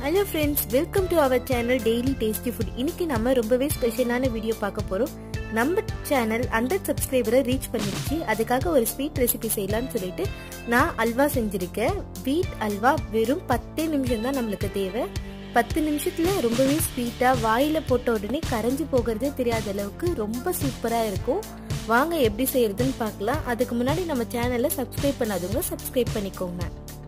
hello friends welcome to our channel daily tasty food இன்னைக்கு நம்ம ரொம்பவே ஸ்பெஷலான வீடியோ பார்க்க போறோம் நம்ம சேனல் ஹண்ட்ரட் சப்ஸ்கிரைபரை ரீச் பண்ணிடுச்சு அதுக்காக ஒரு ஸ்வீட் ரெசிபி செய்யலாம்னு சொல்லிட்டு நான் அல்வா செஞ்சிருக்கேன் வீட் அல்வா வெறும் பத்தே நிமிஷம் தான் நம்மளுக்கு தேவை பத்து நிமிஷத்துல ரொம்பவே ஸ்வீட்டா வாயில போட்ட உடனே கரைஞ்சு போகிறதே தெரியாத அளவுக்கு ரொம்ப சூப்பரா இருக்கும் வாங்க எப்படி செய்யறதுன்னு பார்க்கலாம் அதுக்கு முன்னாடி நம்ம சேனலை சப்ஸ்கிரைப் பண்ணாதவங்க சப்ஸ்கிரைப் பண்ணிக்கோங்க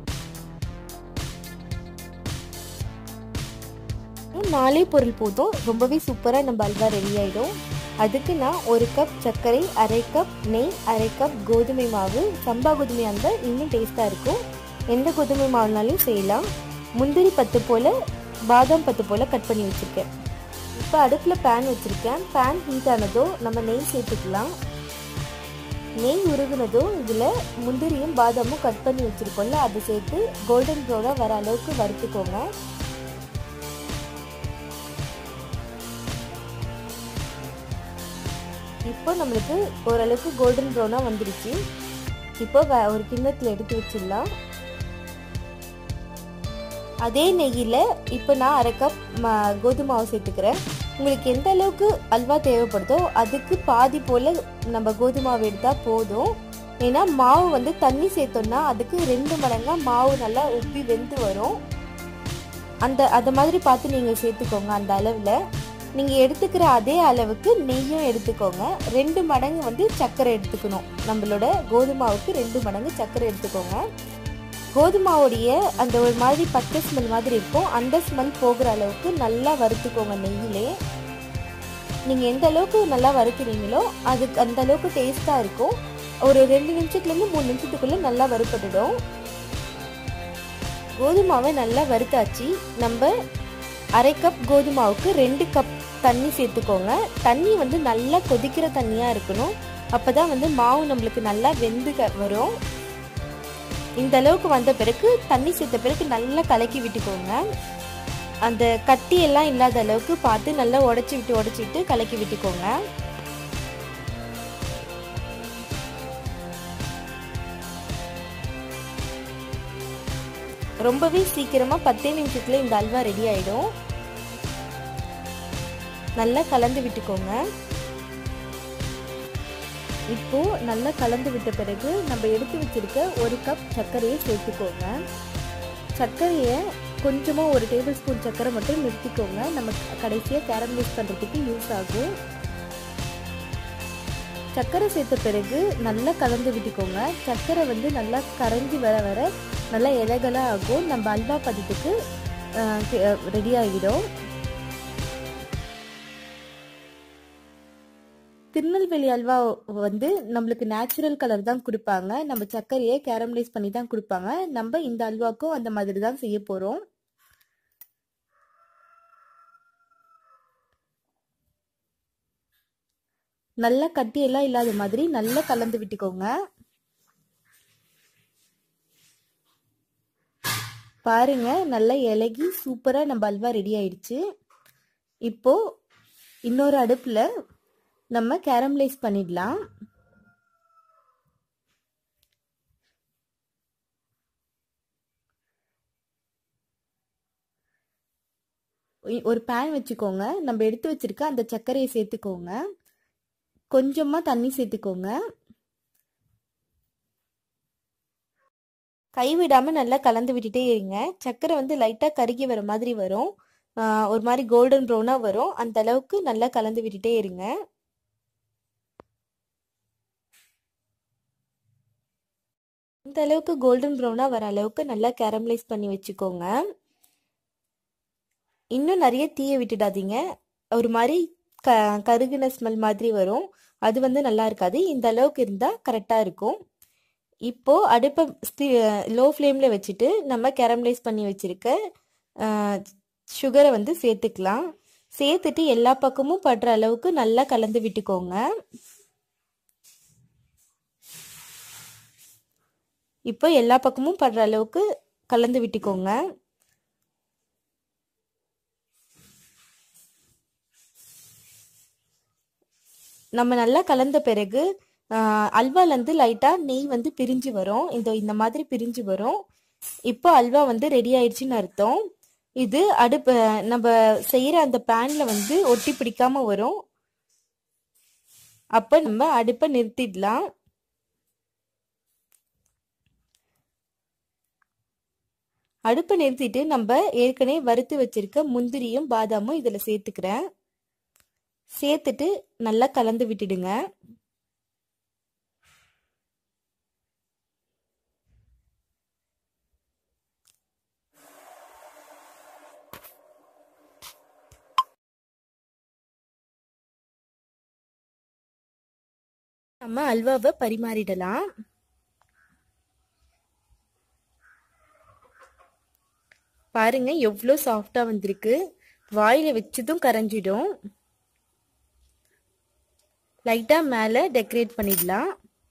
நாலே பொருள் போதும் ரொம்பவே சூப்பராக நம்ம அல்வா ரெடி ஆகிடும் அதுக்கு நான் ஒரு கப் சர்க்கரை அரை கப் நெய் அரை கப் கோதுமை மாவு சம்பா கோதுமை இருந்தால் இன்னும் டேஸ்ட்டாக இருக்கும் எந்த கோதுமை மாவுனாலும் செய்யலாம் முந்திரி பத்து போல் பாதாம் பத்து போல் கட் பண்ணி வச்சுருக்கேன் இப்போ அடுப்பில் பேன் வச்சுருக்கேன் பேன் ஹீட் ஆனதும் நம்ம நெய் சேர்த்துக்கலாம் நெய் உருகுனதும் இதில் முந்திரியும் பாதாமும் கட் பண்ணி வச்சுருக்கோம்ல அதை சேர்த்து கோல்டன் ப்ரௌனாக வர அளவுக்கு வறுத்துக்கோங்க இப்போ நம்மளுக்கு ஓரளவுக்கு கோல்டன் ப்ரௌனாக வந்துடுச்சு இப்போ ஒரு கிண்ணத்தில் எடுத்து வச்சிடலாம் அதே நெய்யில் இப்போ நான் அரை கப் கோதுமை மாவு சேர்த்துக்கிறேன் உங்களுக்கு எந்த அளவுக்கு அல்வா தேவைப்படுதோ அதுக்கு பாதி போல் நம்ம கோதுமை மாவு எடுத்தால் போதும் ஏன்னா மாவு வந்து தண்ணி சேர்த்தோம்னா அதுக்கு ரெண்டு மடங்காக மாவு நல்லா உப்பி வெந்து வரும் அந்த அதை மாதிரி பார்த்து நீங்கள் சேர்த்துக்கோங்க அந்த அளவில் நீங்கள் எடுத்துக்கிற அதே அளவுக்கு நெய்யும் எடுத்துக்கோங்க ரெண்டு மடங்கு வந்து சர்க்கரை எடுத்துக்கணும் நம்மளோட கோதுமாவுக்கு ரெண்டு மடங்கு சர்க்கரை எடுத்துக்கோங்க கோதுமாவுடைய அந்த ஒரு மாதிரி பச்சை ஸ்மெல் மாதிரி இருக்கும் அந்த ஸ்மெல் போகிற அளவுக்கு நல்லா வறுத்துக்கோங்க நெய்யிலே நீங்கள் எந்த அளவுக்கு நல்லா வறுக்கிறீங்களோ அதுக்கு அந்த அளவுக்கு டேஸ்ட்டாக இருக்கும் ஒரு ரெண்டு நிமிஷத்துலேருந்து மூணு நிமிஷத்துக்குள்ளே நல்லா வறுப்பட்டுடும் கோதுமாவை நல்லா வறுத்தாச்சு நம்ம அரை கப் கோதுமாவுக்கு ரெண்டு கப் தண்ணி சேர்த்துக்கோங்க தண்ணி வந்து நல்லா கொதிக்கிற தண்ணியாக இருக்கணும் அப்போ தான் வந்து மாவு நம்மளுக்கு நல்லா வெந்து வரும் இந்த அளவுக்கு வந்த பிறகு தண்ணி சேர்த்த பிறகு நல்லா கலக்கி விட்டுக்கோங்க அந்த கட்டி எல்லாம் இல்லாத அளவுக்கு பார்த்து நல்லா உடச்சி விட்டு உடச்சி விட்டு கலக்கி விட்டுக்கோங்க ரொம்பவே சீக்கிரமா பத்தே நிமிஷத்துல இந்த அல்வா ரெடி ஆயிடும் நல்லா கலந்து விட்டுக்கோங்க இப்போ நல்லா கலந்து விட்ட பிறகு நம்ம எடுத்து வச்சிருக்க ஒரு கப் சர்க்கரையை சேர்த்துக்கோங்க சர்க்கரையை கொஞ்சமாக ஒரு டேபிள் ஸ்பூன் சர்க்கரை மட்டும் நிறுத்திக்கோங்க நம்ம கடைசியாக கேரமலைஸ் பண்ணுறதுக்கு யூஸ் ஆகும் சர்க்கரை சேர்த்த பிறகு நல்லா கலந்து விட்டுக்கோங்க சர்க்கரை வந்து நல்லா கரைஞ்சி வர வர நல்லா இலகலாக ஆகும் நம்ம அல்வா பதத்துக்கு ரெடி ஆகிடும் திருநெல்வேலி அல்வா வந்து நம்மளுக்கு நேச்சுரல் கலர் தான் கொடுப்பாங்க நம்ம சர்க்கரையை கேரமலைஸ் பண்ணி தான் கொடுப்பாங்க நம்ம இந்த அல்வாக்கும் அந்த மாதிரி தான் செய்ய போகிறோம் நல்லா கட்டியெல்லாம் இல்லாத மாதிரி நல்லா கலந்து விட்டுக்கோங்க பாருங்க நல்லா இலகி சூப்பராக நம்ம அல்வா ரெடி ஆயிடுச்சு இப்போ இன்னொரு அடுப்பில் நம்ம கேரமலைஸ் பண்ணிடலாம் ஒரு பேன் வச்சுக்கோங்க நம்ம எடுத்து வச்சிருக்க அந்த சர்க்கரையை சேர்த்துக்கோங்க கொஞ்சமாக தண்ணி சேர்த்துக்கோங்க கைவிடாமல் நல்லா கலந்து விட்டுட்டே இருங்க சர்க்கரை வந்து லைட்டாக கருகி வர மாதிரி வரும் ஒரு மாதிரி கோல்டன் ப்ரௌனாக வரும் அந்த அளவுக்கு நல்லா கலந்து விட்டுட்டே இருங்க இந்த அளவுக்கு கோல்டன் ப்ரௌனாக வர அளவுக்கு நல்லா கேரமலைஸ் பண்ணி வச்சுக்கோங்க இன்னும் நிறைய தீய விட்டுடாதீங்க ஒரு மாதிரி க கருகின ஸ்மெல் மாதிரி வரும் அது வந்து நல்லா இருக்காது இந்த அளவுக்கு இருந்தால் கரெக்டாக இருக்கும் இப்போ அடுப்பை லோ ஃப்ளேமில் வச்சுட்டு நம்ம கேரமலைஸ் பண்ணி வச்சுருக்க சுகரை வந்து சேர்த்துக்கலாம் சேர்த்துட்டு எல்லா பக்கமும் படுற அளவுக்கு நல்லா கலந்து விட்டுக்கோங்க இப்போ எல்லா பக்கமும் படுற அளவுக்கு கலந்து விட்டுக்கோங்க நம்ம நல்லா கலந்த பிறகு அல்வாலேருந்து லைட்டாக நெய் வந்து பிரிஞ்சு வரும் இந்த இந்த மாதிரி பிரிஞ்சு வரும் இப்போ அல்வா வந்து ரெடி ஆயிடுச்சுன்னு அர்த்தம் இது அடுப்பு நம்ம செய்யற அந்த பேன்ல வந்து ஒட்டி பிடிக்காம வரும் அப்ப நம்ம அடுப்பை நிறுத்திடலாம் அடுப்பை நிறுத்திட்டு நம்ம ஏற்கனவே வறுத்து வச்சிருக்க முந்திரியும் பாதாமும் இதுல சேர்த்துக்கிறேன் சேர்த்துட்டு நல்லா கலந்து விட்டுடுங்க நம்ம அல்வாவை பரிமாறிடலாம் பாருங்க எவ்வளோ சாஃப்டா வந்திருக்கு வாயில வச்சதும் கரைஞ்சிடும் லைட்டா மேல டெக்கரேட் பண்ணிடலாம்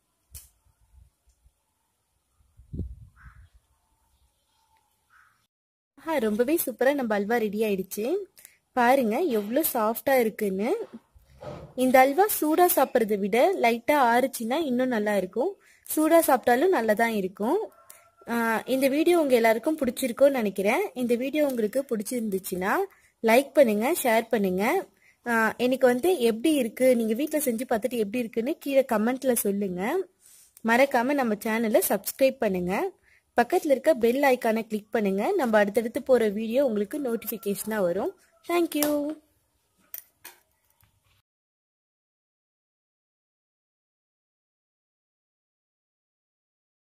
ஆ ரொம்பவே சூப்பரா நம்ம அல்வா ரெடி ஆயிடுச்சு பாருங்க எவ்வளோ சாஃப்டா இருக்குன்னு இந்த அல்வா சூடா சாப்பிட்றத விட லைட்டா ஆறுச்சுன்னா இன்னும் நல்லா இருக்கும் சூடா சாப்பிட்டாலும் நல்லா தான் இருக்கும் இந்த வீடியோ உங்க எல்லாருக்கும் பிடிச்சிருக்கும்னு நினைக்கிறேன் இந்த வீடியோ உங்களுக்கு பிடிச்சிருந்துச்சுன்னா லைக் பண்ணுங்க ஷேர் பண்ணுங்க எனக்கு வந்து எப்படி இருக்கு நீங்க வீட்டில் செஞ்சு பார்த்துட்டு எப்படி இருக்குன்னு கீழே கமெண்ட்ல சொல்லுங்க மறக்காம நம்ம சேனலை சப்ஸ்கிரைப் பண்ணுங்க பக்கத்தில் இருக்க பெல் ஐக்கானை கிளிக் பண்ணுங்க நம்ம அடுத்தடுத்து போற வீடியோ உங்களுக்கு நோட்டிஃபிகேஷனாக வரும் தேங்க்யூ